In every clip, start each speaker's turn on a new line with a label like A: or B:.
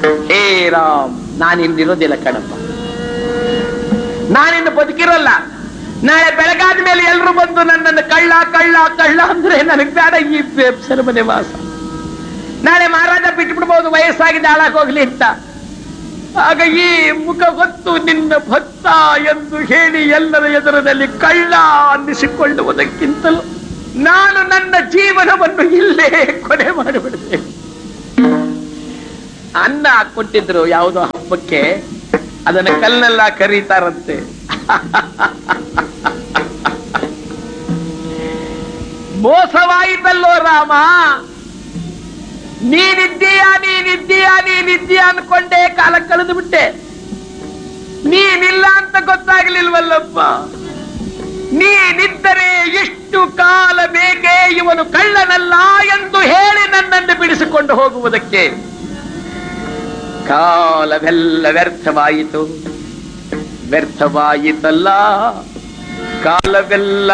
A: ಹೇ ರಾಮ್ ನಾನಿಲ್ಲಿರೋದಿಲ್ಲ ಕಣಪ್ಪ ನಾನಿನ್ನು ಬದುಕಿರೋಲ್ಲ ನಾಳೆ ಬೆಳಗಾದ ಮೇಲೆ ಎಲ್ರು ಬಂದು ನನ್ನನ್ನು ಕಳ್ಳ ಕಳ್ಳ ಕಳ್ಳ ಅಂದ್ರೆ ನನಗೆ ಬೇಡ ಈ ಸೆರೆಮನೆ ವಾಸ ನಾಳೆ ಮಹಾರಾಜ ಬಿಟ್ಬಿಡ್ಬೋದು ವಯಸ್ಸಾಗಿದೆ ಹಾಳಾಗೋಗ್ಲಿ ಅಂತ ಆಗ ಈ ಮುಖ ಹೊತ್ತು ನಿನ್ನ ಭಕ್ತ ಎಂದು ಹೇಳಿ ಎಲ್ಲರ ಎದುರಿನಲ್ಲಿ ಕಳ್ಳ ಅನ್ನಿಸಿಕೊಳ್ಳುವುದಕ್ಕಿಂತಲೂ ನಾನು ನನ್ನ ಜೀವನವನ್ನು ಇಲ್ಲೇ ಕೊನೆ ಮಾಡಿಬಿಡ್ತೇನೆ ಅನ್ನ ಕೊಟ್ಟಿದ್ರು ಯಾವುದೋ ಹಬ್ಬಕ್ಕೆ ಅದನ್ನ ಕಲ್ಲೆಲ್ಲ ಕರೀತಾರಂತೆ ಮೋಸವಾಯಿತಲ್ಲೋ ರಾಮ ನೀನಿದ್ದೀಯಾ ನೀನಿದ್ದೀಯಾ ನೀನಿದ್ದೀಯಾ ಅನ್ಕೊಂಡೆ ಕಾಲ ಕಳೆದು ಬಿಟ್ಟೆ ನೀನಿಲ್ಲ ಅಂತ ಗೊತ್ತಾಗ್ಲಿಲ್ವಲ್ಲಪ್ಪ ನೀನಿದ್ದರೆ ಎಷ್ಟು ಕಾಲ ಬೇಕೇ ಇವನು ಕಳ್ಳನಲ್ಲ ಎಂದು ಹೇಳಿ ನನ್ನನ್ನು ಬಿಡಿಸಿಕೊಂಡು ಹೋಗುವುದಕ್ಕೆ ಕಾಲವೆಲ್ಲ ವ್ಯರ್ಥವಾಯಿತು ವ್ಯರ್ಥವಾಯಿತಲ್ಲ ಕಾಲವೆಲ್ಲ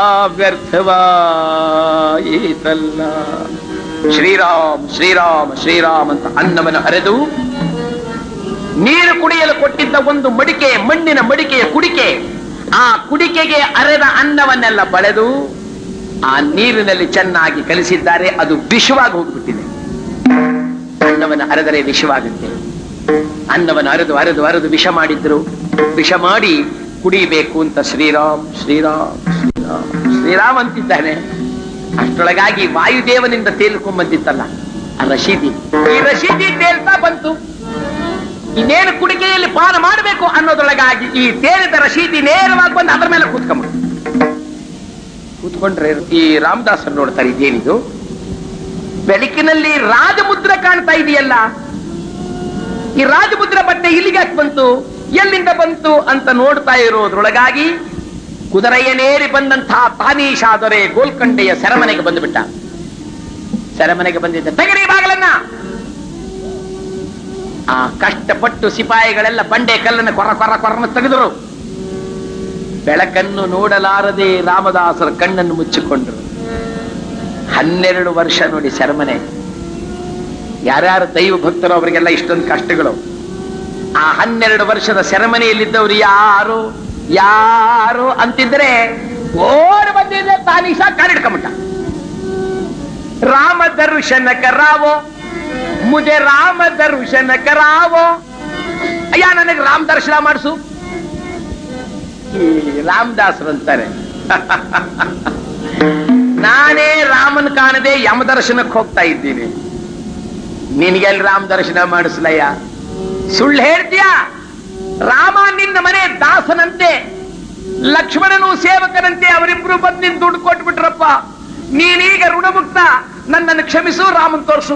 A: ವ್ಯರ್ಥವಾಯಿತಲ್ಲ ಶ್ರೀರಾಮ್ ಶ್ರೀರಾಮ್ ಶ್ರೀರಾಮ್ ಅಂತ ಅನ್ನವನ್ನು ಹರಿದು ನೀರು ಕುಡಿಯಲು ಕೊಟ್ಟಿದ್ದ ಒಂದು ಮಡಿಕೆ ಮಣ್ಣಿನ ಮಡಿಕೆಯ ಕುಡಿಕೆ ಆ ಕುಡಿಕೆಗೆ ಅರೆದ ಅನ್ನವನ್ನೆಲ್ಲ ಬಳೆದು ಆ ನೀರಿನಲ್ಲಿ ಚೆನ್ನಾಗಿ ಕಲಿಸಿದ್ದಾರೆ ಅದು ವಿಷವಾಗಿ ಹೋಗ್ಬಿಟ್ಟಿದೆ ಅನ್ನವನ್ನು ಅರೆದರೆ ವಿಷವಾಗುತ್ತೆ ಅನ್ನವನ್ನು ಅರೆದು ಅರೆದು ಅರೆದು ವಿಷ ಮಾಡಿದ್ರು ವಿಷ ಮಾಡಿ ಕುಡಿಬೇಕು ಅಂತ ಶ್ರೀರಾಮ್ ಶ್ರೀರಾಮ್ ಶ್ರೀರಾಮ್ ಶ್ರೀರಾಮ್ ಅಂತಿದ್ದಾನೆ ಅಷ್ಟರೊಳಗಾಗಿ ವಾಯುದೇವನಿಂದ ತೇಲ್ಕೊಂಡ್ಬಂದಿತ್ತಲ್ಲ ಆ ರಶೀದಿ ಈ ರಶೀದಿ ತೇಲ್ತಾ ಬಂತು ಇನ್ನೇನು ಕುಡಿಕೆಯಲ್ಲಿ ಪಾನ ಮಾಡಬೇಕು ಅನ್ನೋದ್ರೊಳಗಾಗಿ ಈ ತೇಲಿದ ರಶೀದಿ ನೇರವಾಗಿ ಬಂದು ಅದರ ಮೇಲೆ ಕೂತ್ಕೊಂಬ ಕೂತ್ಕೊಂಡ್ರೆ ಈ ರಾಮದಾಸರು ನೋಡ್ತಾರೆ ಇದೇನಿದು ಬೆಳಕಿನಲ್ಲಿ ರಾಜಮುದ್ರ ಕಾಣ್ತಾ ಇದೆಯಲ್ಲ ಈ ರಾಜಮುದ್ರ ಬಟ್ಟೆ ಇಲ್ಲಿಗೆ ಯಾಕೆ ಬಂತು ಎಲ್ಲಿಂದ ಬಂತು ಅಂತ ನೋಡ್ತಾ ಇರೋದ್ರೊಳಗಾಗಿ ಕುದುರೆಯನೇರಿ ಬಂದಂತಹ ತಾನೀಶಾ ದೊರೆ ಗೋಲ್ಕಂಡೆಯ ಸೆರೆಮನೆಗೆ ಬಂದುಬಿಟ್ಟ ಸೆರೆಮನೆಗೆ ಬಂದಿದ್ದ ತೆಗರಿ ಬಾಗಲನ್ನ ಆ ಕಷ್ಟಪಟ್ಟು ಸಿಪಾಯಿಗಳೆಲ್ಲ ಬಂಡೆ ಕಲ್ಲನ್ನು ಕೊರ ಕೊರ ಕೊರನ ತೆಗೆದರು ಬೆಳಕನ್ನು ನೋಡಲಾರದೆ ರಾಮದಾಸರ ಕಣ್ಣನ್ನು ಮುಚ್ಚಿಕೊಂಡರು ಹನ್ನೆರಡು ವರ್ಷ ನೋಡಿ ಸೆರೆಮನೆ ಯಾರ್ಯಾರು ದೈವ ಭಕ್ತರು ಅವರಿಗೆಲ್ಲ ಇಷ್ಟೊಂದು ಕಷ್ಟಗಳು ಆ ಹನ್ನೆರಡು ವರ್ಷದ ಸೆರೆಮನೆಯಲ್ಲಿದ್ದವರು ಯಾರು ಯಾರು ಅಂತಿದ್ರೆ ಓಡಿ ಬಂದಿದ್ದೆ ತಾನೀಶಾ ಕಾಲಿಡ್ಕೊಂಬಿಟ್ಟ ರಾಮ ದರ್ಶನ ಕರಾವೋ ಮುಜೆ ರಾಮ ದರ್ಶನ ಕರಾವೋ ಅಯ್ಯ ನನಗೆ ರಾಮ ದರ್ಶನ ಮಾಡಿಸು ಈ ರಾಮದಾಸರು ಅಂತಾರೆ ನಾನೇ ರಾಮನ್ ಕಾಣದೆ ಯಮ ದರ್ಶನಕ್ಕೆ ಹೋಗ್ತಾ ಇದ್ದೀನಿ ನಿನ್ಗೆಲ್ಲಿ ರಾಮ ದರ್ಶನ ಮಾಡಿಸ್ಲಯ್ಯ ಸುಳ್ಳು ಹೇಳ್ತೀಯ ರಾಮ ನಿನ್ನ ಮನೆ ದಾಸನಂತೆ ಲಕ್ಷ್ಮಣನು ಸೇವಕನಂತೆ ಅವರಿಬ್ರು ಬಂದು ನಿನ್ ದುಡ್ಡು ಕೊಟ್ಬಿಟ್ರಪ್ಪ ನೀನೀಗ ಋಣಮುಕ್ತ ನನ್ನನ್ನು ಕ್ಷಮಿಸು ರಾಮನ್ ತೋರ್ಸು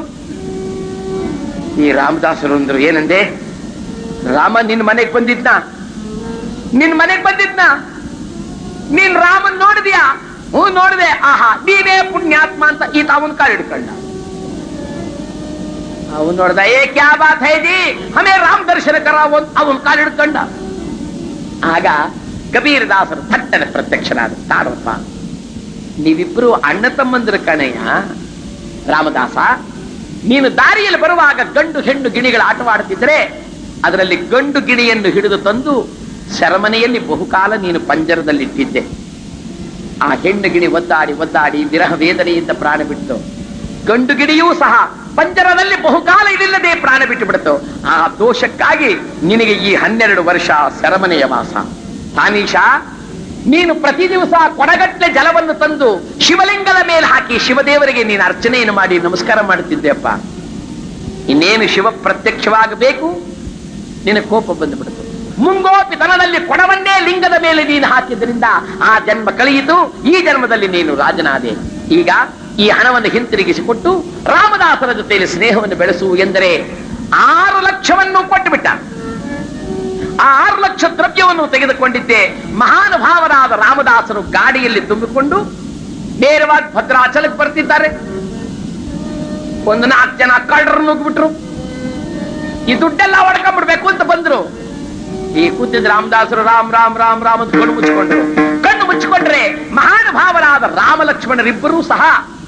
A: ಈ ರಾಮದಾಸರು ಅಂದ್ರು ಏನಂದೆ ರಾಮ ನಿನ್ ಮನೆಗ್ ಬಂದಿದ್ನ ನಿನ್ ಮನೆಗ್ ಬಂದಿದ್ನ ನೀನ್ ರಾಮನ್ ನೋಡಿದ್ಯಾ ಹ್ಞೂ ನೋಡಿದೆ ಆಹಾ ನೀನೇ ಪುಣ್ಯಾತ್ಮ ಅಂತ ಈತ ಅವನ್ ಕಾಲ್ ಹಿಡ್ಕೊಂಡ ಅವನ್ ನೋಡ್ದ ಏ ಕ್ಯಾ ಬಾತ್ ಹೈ ಜಿ ಹಮೇ ರಾಮ್ ದರ್ಶನ ಕರಾವು ಅಂತ ಅವನ್ ಕಾಲ್ ಹಿಡ್ಕೊಂಡ ಆಗ ಕಬೀರ್ ದಾಸರು ಥಟ್ಟನೆ ಪ್ರತ್ಯಕ್ಷನಾದ ತಾರಪ್ಪ ನೀವಿಬ್ರು ಅಣ್ಣ ತಮ್ಮಂದ್ರ ಕಣಯ್ಯ ರಾಮದಾಸ ನೀನು ದಾರಿಯಲ್ಲಿ ಬರುವಾಗ ಗಂಡು ಹೆಣ್ಣು ಗಿಣಿಗಳ ಆಟವಾಡುತ್ತಿದ್ರೆ ಅದರಲ್ಲಿ ಗಂಡು ಗಿಣಿಯನ್ನು ಹಿಡಿದು ತಂದು ಸೆರಮನೆಯಲ್ಲಿ ಬಹುಕಾಲ ನೀನು ಪಂಜರದಲ್ಲಿಟ್ಟಿದ್ದೆ ಆ ಹೆಣ್ಣು ಗಿಣಿ ಒದ್ದಾಡಿ ಒದ್ದಾಡಿ ವಿರಹ ವೇದನೆಯಿಂದ ಪ್ರಾಣ ಬಿಟ್ಟು ಗಂಡು ಗಿಣಿಯೂ ಸಹ ಪಂಜರದಲ್ಲಿ ಬಹುಕಾಲ ಇದಿಲ್ಲದೆ ಪ್ರಾಣ ಬಿಟ್ಟು ಬಿಡ್ತು ಆ ದೋಷಕ್ಕಾಗಿ ನಿನಗೆ ಈ ಹನ್ನೆರಡು ವರ್ಷ ಸೆರಮನೆಯ ವಾಸ ತಾನೀಶಾ ನೀನು ಪ್ರತಿ ದಿವಸ ಕೊಡಗಟ್ಟಲೆ ಜಲವನ್ನು ತಂದು ಶಿವಲಿಂಗದ ಮೇಲೆ ಹಾಕಿ ಶಿವದೇವರಿಗೆ ನೀನು ಅರ್ಚನೆಯನ್ನು ಮಾಡಿ ನಮಸ್ಕಾರ ಮಾಡುತ್ತಿದ್ದೆಯಪ್ಪ ಇನ್ನೇನು ಶಿವ ಪ್ರತ್ಯಕ್ಷವಾಗಬೇಕು ನಿನ್ನ ಕೋಪ ಬಂದುಬಿಡ್ತು ಮುಂಗೋಪಿತನದಲ್ಲಿ ಕೊಡವನ್ನೇ ಲಿಂಗದ ಮೇಲೆ ನೀನು ಹಾಕಿದ್ರಿಂದ ಆ ಜನ್ಮ ಕಳೆಯಿತು ಈ ಜನ್ಮದಲ್ಲಿ ನೀನು ರಾಜನಾದೆ ಈಗ ಈ ಹಣವನ್ನು ಹಿಂತಿರುಗಿಸಿಕೊಟ್ಟು ರಾಮದಾಸರ ಜೊತೆಯಲ್ಲಿ ಸ್ನೇಹವನ್ನು ಬೆಳೆಸು ಎಂದರೆ ಆರು ಲಕ್ಷವನ್ನು ಕೊಟ್ಟು ಬಿಟ್ಟ ಆ ಆರು ಲಕ್ಷ ದ್ರವ್ಯವನ್ನು ತೆಗೆದುಕೊಂಡಿದ್ದೆ ಮಹಾನುಭಾವರಾದ ರಾಮದಾಸರು ಗಾಡಿಯಲ್ಲಿ ತುಂಬಿಕೊಂಡು ನೇರವಾಗಿ ಭದ್ರಾಚಲಕ್ಕೆ ಬರ್ತಿದ್ದಾರೆ ಒಂದು ನಾಲ್ಕು ಜನ ಕಳ್ಳರು ನುಗ್ಬಿಟ್ರು ಈ ದುಡ್ಡೆಲ್ಲ ಹೊಡ್ಕೊಂಡ್ಬಿಡ್ಬೇಕು ಅಂತ ಬಂದ್ರು ಈ ಕೂತಿದ್ದ ರಾಮದಾಸರು ರಾಮ್ ರಾಮ್ ರಾಮ್ ರಾಮ್ ಅಂತ ಕಣ್ಣು ಮುಚ್ಚಿಕೊಂಡ್ರು ಕಣ್ಣು ಮುಚ್ಚಿಕೊಂಡ್ರೆ ಮಹಾನುಭಾವರಾದ ರಾಮ ಲಕ್ಷ್ಮಣರಿಬ್ಬರೂ ಸಹ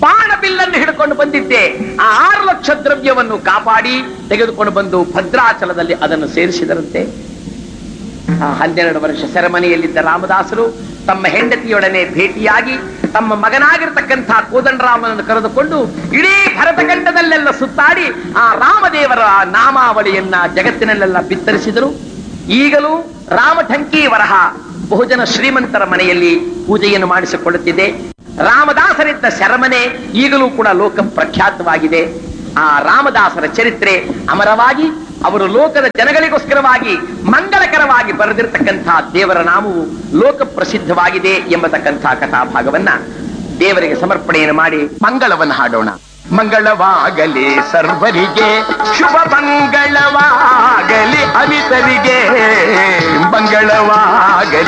A: ಬಾಣ ಬಿಲ್ಲನ್ನು ಹಿಡ್ಕೊಂಡು ಬಂದಿದ್ದೆ ಆ ಆರು ಲಕ್ಷ ದ್ರವ್ಯವನ್ನು ಕಾಪಾಡಿ ತೆಗೆದುಕೊಂಡು ಬಂದು ಭದ್ರಾಚಲದಲ್ಲಿ ಅದನ್ನು ಸೇರಿಸಿದರಂತೆ ಆ ಹನ್ನೆರಡು ವರ್ಷ ಸೆರೆಮನೆಯಲ್ಲಿದ್ದ ರಾಮದಾಸರು ತಮ್ಮ ಹೆಂಡತಿಯೊಡನೆ ಭೇಟಿಯಾಗಿ ತಮ್ಮ ಮಗನಾಗಿರ್ತಕ್ಕಂಥ ಕೋದಂಡರಾಮನನ್ನು ಕರೆದುಕೊಂಡು ಇಡೀ ಭರತಖಂಡದಲ್ಲೆಲ್ಲ ಸುತ್ತಾಡಿ ಆ ರಾಮದೇವರ ನಾಮಾವಳಿಯನ್ನ ಜಗತ್ತಿನಲ್ಲೆಲ್ಲ ಬಿತ್ತರಿಸಿದರು ಈಗಲೂ ರಾಮಠಂಕಿ ವರಹ ಬಹುಜನ ಶ್ರೀಮಂತರ ಮನೆಯಲ್ಲಿ ಪೂಜೆಯನ್ನು ಮಾಡಿಸಿಕೊಳ್ಳುತ್ತಿದೆ ರಾಮದಾಸರಿದ್ದ ಸೆರಮನೆ ಈಗಲೂ ಕೂಡ ಲೋಕ ಪ್ರಖ್ಯಾತವಾಗಿದೆ ಆ ರಾಮದಾಸರ ಚರಿತ್ರೆ ಅಮರವಾಗಿ ಅವರು ಲೋಕದ ಜನಗಳಿಗೋಸ್ಕರವಾಗಿ ಮಂಗಳಕರವಾಗಿ ಬರೆದಿರ್ತಕ್ಕಂಥ ದೇವರ ನಾಮವು ಲೋಕ ಪ್ರಸಿದ್ಧವಾಗಿದೆ ಎಂಬತಕ್ಕಂಥ ಕಥಾಭಾಗವನ್ನ ದೇವರಿಗೆ ಸಮರ್ಪಣೆಯನ್ನು ಮಾಡಿ ಮಂಗಳವನ್ನು ಹಾಡೋಣ ಮಂಗಳವಾಗಲಿ ಸರ್ವರಿಗೆ ಶುಭ ಮಂಗಳವಾಗಲಿ ಅಮಿತರಿಗೆ ಮಂಗಳವಾಗಲಿ